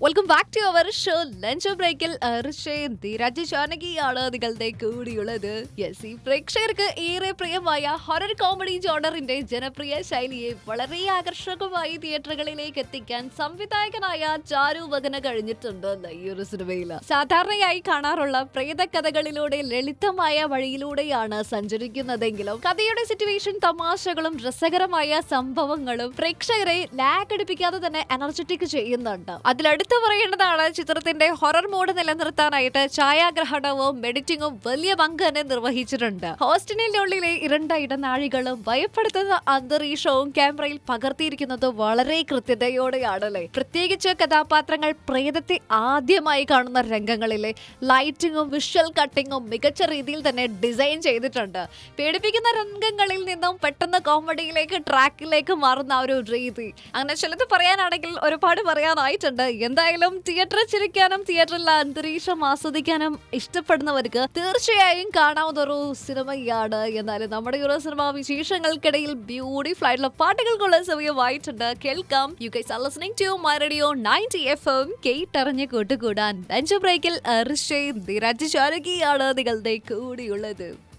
welcome back to our show lunch ബ്രേക്കിൽ ധീരാജ് ജാനകിയാണ് നിങ്ങളുടെ കൂടിയുള്ളത് yes ഈ പ്രേക്ഷകർക്ക് ഏറെ പ്രിയമായ ഹൊറർ കോമഡി ജോണറിന്റെ ജനപ്രിയ ശൈലിയെ വളരെ ആകർഷകമായി തിയേറ്ററുകളിലേക്ക് എത്തിക്കാൻ സംവിധായകനായ ചാരു വകന കഴിഞ്ഞിട്ടുണ്ട് ഈ ഒരു സിനിമയിൽ സാധാരണയായി കാണാറുള്ള പ്രേതകഥകളിലൂടെ ലളിതമായ വഴിയിലൂടെയാണ് സഞ്ചരിക്കുന്നതെങ്കിലും കഥയുടെ സിറ്റുവേഷൻ തമാശകളും രസകരമായ സംഭവങ്ങളും പ്രേക്ഷകരെ ലാഗ് അടിപ്പിക്കാതെ തന്നെ എനർജറ്റിക് ചെയ്യുന്നുണ്ട് അതിലെടുത്തു പറയേണ്ടതാണ് ചിത്രത്തിന്റെ ഹൊറർ മൂഡ് നിലനിർത്താനായിട്ട് ഛായാഗ്രഹണവും എഡിറ്റിംഗും വലിയ പങ്ക് തന്നെ നിർവഹിച്ചിട്ടുണ്ട് ഹോസ്റ്റലിനുള്ളിലെ ഇരുണ്ട ഇടനാഴികളും ഭയപ്പെടുത്തുന്ന അന്തരീക്ഷവും ക്യാമറയിൽ പകർത്തിയിരിക്കുന്നത് വളരെ കൃത്യതയോടെയാണല്ലേ പ്രത്യേകിച്ച് കഥാപാത്രങ്ങൾ പ്രേതത്തെ ആദ്യമായി കാണുന്ന രംഗങ്ങളിലെ ലൈറ്റിങ്ങും വിഷ്വൽ കട്ടിങ്ങും മികച്ച രീതിയിൽ തന്നെ ഡിസൈൻ ചെയ്തിട്ടുണ്ട് പേടിപ്പിക്കുന്ന രംഗങ്ങളിൽ നിന്നും പെട്ടെന്ന് കോമഡിയിലേക്ക് ട്രാക്കിലേക്ക് മാറുന്ന ആ ഒരു രീതി അങ്ങനെ ചിലത് പറയാനാണെങ്കിൽ ഒരുപാട് പറയാനായിട്ടുണ്ട് എന്തായാലും തിയേറ്ററിൽ ചിരിക്കാനും തിയേറ്ററിലെ അന്തരീക്ഷം ആസ്വദിക്കാനും ഇഷ്ടപ്പെടുന്നവർക്ക് തീർച്ചയായും കാണാവുന്ന ഒരു സിനിമയാണ് എന്നാലും നമ്മുടെ ഈ ഒരു സിനിമ വിശേഷങ്ങൾക്കിടയിൽ ബ്യൂട്ടിഫുൾ ആയിട്ടുള്ള പാട്ടുകൾക്കുള്ള സമയമായിട്ടുണ്ട് കേൾക്കാം you guys are listening to my radio 90 F M കേട്ടറിഞ്ഞ് കൂട്ടുകൂടാൻ ലഞ്ച് ബ്രേക്കിൽ ഋഷേ ധീരാജ് ശാരകിയാണ് നിങ്ങളുടെ കൂടിയുള്ളത്